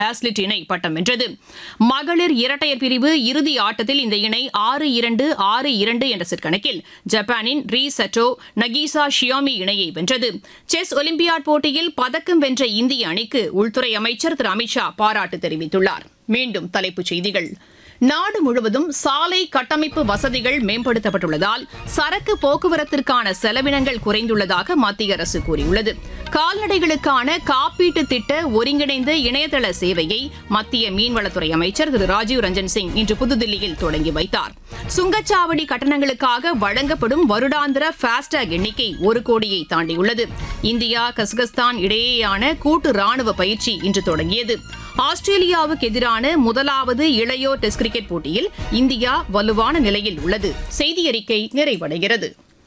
ஆஸ்லிட் இணை பட்டம் வென்றது மகளிர் இரட்டையர் பிரிவு இறுதி ஆட்டத்தில் இந்த இணை ஆறு இரண்டு ஆறு இரண்டு என்ற செட் கணக்கில் ஜப்பானின் ரீ சட்டோ நகீசா ஷியோமி இணையை வென்றது செஸ் ஒலிம்பியாட் போட்டியில் பதக்கம் வென்ற இந்திய அணிக்கு உள்துறை அமைச்சர் திரு அமித்ஷா பாராட்டு தெரிவித்துள்ளார் மீண்டும் தலைப்புச் செய்திகள் நாடு முழுவதும் சாலை கட்டமைப்பு வசதிகள் மேம்படுத்தப்பட்டுள்ளதால் சரக்கு போக்குவரத்திற்கான செலவினங்கள் குறைந்துள்ளதாக மத்திய அரசு கூறியுள்ளது கால்நடைகளுக்கான காப்பீட்டு திட்ட ஒருங்கிணைந்த இணையதள சேவையை மத்திய மீன்வளத்துறை அமைச்சர் திரு ராஜீவ் ரஞ்சன் சிங் இன்று புதுதில்லியில் தொடங்கி வைத்தார் சுங்கச்சாவடி கட்டணங்களுக்காக வழங்கப்படும் வருடாந்திர ஃபாஸ்டேக் எண்ணிக்கை ஒரு கோடியை தாண்டியுள்ளது இந்தியா கசகஸ்தான் இடையேயான கூட்டு ராணுவ பயிற்சி இன்று தொடங்கியது ஆஸ்திரேலியாவுக்கு எதிரான முதலாவது இளையோர் டெஸ்ட் கிரிக்கெட் போட்டியில் இந்தியா வலுவான நிலையில் உள்ளது செய்தி அறிக்கை நிறைவடைகிறது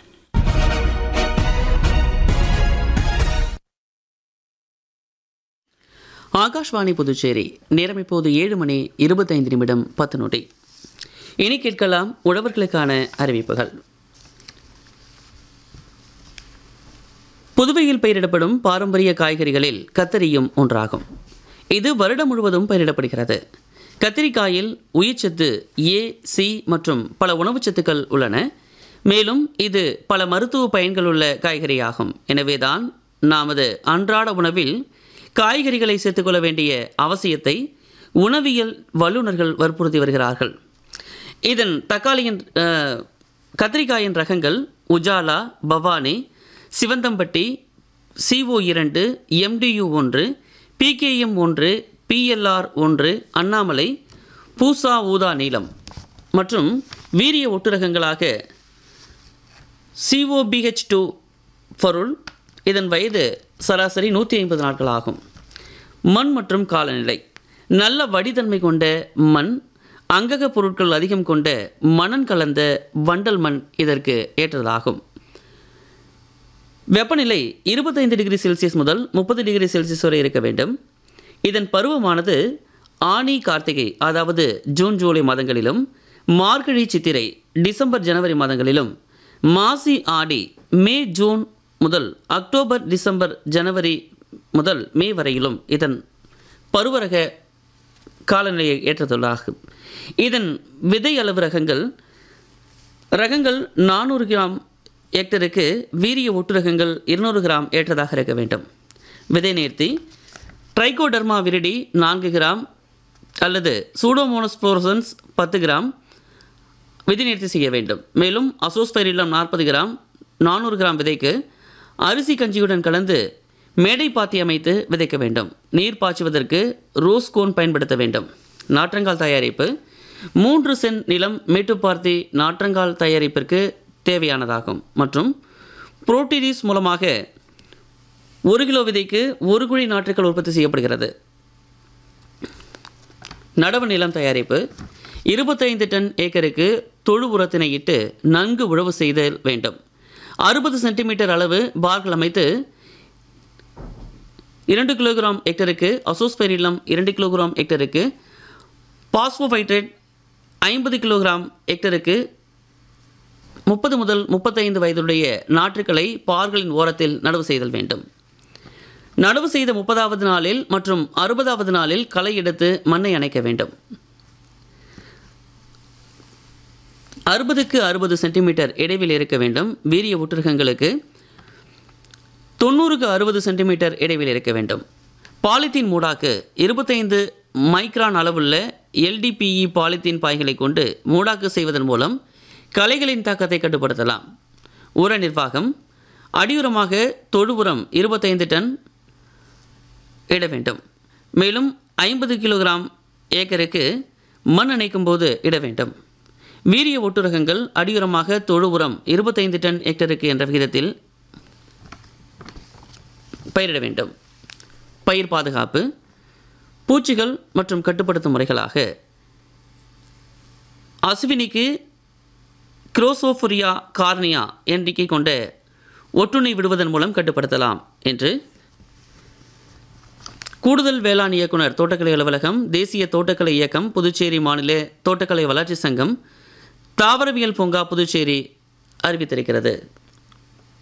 ஆகாஷ்வாணி புதுச்சேரி நேரம் இப்போது ஏழு மணி இருபத்தைந்து நிமிடம் பத்து நொடி இனி கேட்கலாம் உழவர்களுக்கான அறிவிப்புகள் புதுவையில் பயிரிடப்படும் பாரம்பரிய காய்கறிகளில் கத்தரியும் ஒன்றாகும் இது வருடம் முழுவதும் பயிரிடப்படுகிறது கத்திரிக்காயில் உயிர்ச்சத்து ஏ சி மற்றும் பல உணவுச்சத்துக்கள் உள்ளன மேலும் இது பல மருத்துவ பயன்கள் உள்ள காய்கறியாகும் எனவேதான் நமது அன்றாட உணவில் காய்கறிகளை சேர்த்துக்கொள்ள வேண்டிய அவசியத்தை உணவியல் வல்லுநர்கள் வற்புறுத்தி வருகிறார்கள் இதன் தக்காளியின் அஹ், கத்திரிக்காயின் ரகங்கள் உஜாலா பவானி சிவந்தம்பட்டி சிஓ இரண்டு எம்டியு ஒன்று பிகேஎம் ஒன்று பிஎல்ஆர் ஒன்று அண்ணாமலை பூசா ஊதா நீலம் மற்றும் வீரிய ஒட்டுரகங்களாக சிஓபிஹெச் டூ பொருள் இதன் வயது சராசரி நூற்றி ஐம்பது நாட்கள் ஆகும் மண் மற்றும் காலநிலை நல்ல வடிதன்மை கொண்ட மண் அங்கக பொருட்கள் அதிகம் கொண்ட மணல் கலந்த வண்டல் மண் இதற்கு ஏற்றதாகும் வெப்பநிலை இருபத்தைந்து டிகிரி செல்சியஸ் முதல் முப்பது டிகிரி செல்சியஸ் வரை இருக்க வேண்டும் இதன் பருவமானது ஆனி கார்த்திகை அதாவது ஜூன் ஜூலை மாதங்களிலும் மார்கழி சித்திரை டிசம்பர் ஜனவரி மாதங்களிலும் மாசி ஆடி மே ஜூன் முதல் அக்டோபர் டிசம்பர் ஜனவரி முதல் மே வரையிலும் இதன் பருவரக காலநிலையை ஏற்றதுள்ளாகும் இதன் விதை அளவு ரகங்கள் ரகங்கள் நானூறு கிராம் ஹெக்டருக்கு வீரிய ஒட்டு ரகங்கள் இருநூறு கிராம் ஏற்றதாக இருக்க வேண்டும் விதை நேர்த்தி ட்ரைகோடர்மா விரிடி நான்கு கிராம் அல்லது சூடோமோனஸ் ஃப்ளோரசன்ஸ் பத்து கிராம் விதை நேர்த்தி செய்ய வேண்டும் மேலும் அசோஸ்பைரிலம் நாற்பது கிராம் நானூறு கிராம் விதைக்கு அரிசி கஞ்சியுடன் கலந்து மேடை பாத்தி அமைத்து விதைக்க வேண்டும் நீர் பாய்ச்சுவதற்கு ரோஸ் கோன் பயன்படுத்த வேண்டும் நாற்றங்கால் தயாரிப்பு மூன்று சென்ட் நிலம் மேட்டுப்பார்த்தி நாற்றங்கால் தயாரிப்பிற்கு தேவையானதாகும் மற்றும் புரோட்டீரிஸ் மூலமாக ஒரு கிலோ விதைக்கு ஒரு குழி நாற்றுக்கள் உற்பத்தி செய்யப்படுகிறது நடவு நிலம் தயாரிப்பு இருபத்தைந்து டன் ஏக்கருக்கு தொழு உரத்தினை இட்டு நன்கு உழவு செய்தல் வேண்டும் அறுபது சென்டிமீட்டர் அளவு பார்கள் அமைத்து இரண்டு கிலோகிராம் ஹெக்டருக்கு அசோஸ்பெரிலம் இரண்டு கிலோகிராம் ஹெக்டருக்கு பாஸ்போஃபைட்ரேட் ஐம்பது கிலோகிராம் ஹெக்டருக்கு முப்பது முதல் முப்பத்தைந்து வயதுடைய நாற்றுக்களை பார்களின் ஓரத்தில் நடவு செய்தல் வேண்டும் நடவு செய்த முப்பதாவது நாளில் மற்றும் அறுபதாவது நாளில் களை எடுத்து மண்ணை அணைக்க வேண்டும் அறுபதுக்கு அறுபது சென்டிமீட்டர் இடைவெளி இருக்க வேண்டும் வீரிய ஒட்டுரகங்களுக்கு தொண்ணூறுக்கு அறுபது சென்டிமீட்டர் இடைவெளி இருக்க வேண்டும் பாலித்தீன் மூடாக்கு இருபத்தைந்து மைக்ரான் அளவுள்ள எல்டிபிஇ பாலித்தீன் பாய்களை கொண்டு மூடாக்கு செய்வதன் மூலம் களைகளின் தாக்கத்தை கட்டுப்படுத்தலாம் உர நிர்வாகம் அடியுரமாக தொழு உரம் இருபத்தைந்து டன் இட வேண்டும் மேலும் ஐம்பது கிலோகிராம் ஏக்கருக்கு மண் அணைக்கும் போது இட வேண்டும் வீரிய ஒட்டுரகங்கள் அடியுரமாக தொழு உரம் இருபத்தைந்து டன் ஹெக்டருக்கு என்ற விகிதத்தில் பயிரிட வேண்டும் பயிர் பாதுகாப்பு பூச்சிகள் மற்றும் கட்டுப்படுத்தும் முறைகளாக அசுவினிக்கு குரோசோஃபுரியா கார்னியா எண்ணிக்கை கொண்ட ஒட்டுண்ணை விடுவதன் மூலம் கட்டுப்படுத்தலாம் என்று கூடுதல் வேளாண் இயக்குனர் தோட்டக்கலை அலுவலகம் தேசிய தோட்டக்கலை இயக்கம் புதுச்சேரி மாநில தோட்டக்கலை வளர்ச்சி சங்கம் தாவரவியல் பூங்கா புதுச்சேரி அறிவித்திருக்கிறது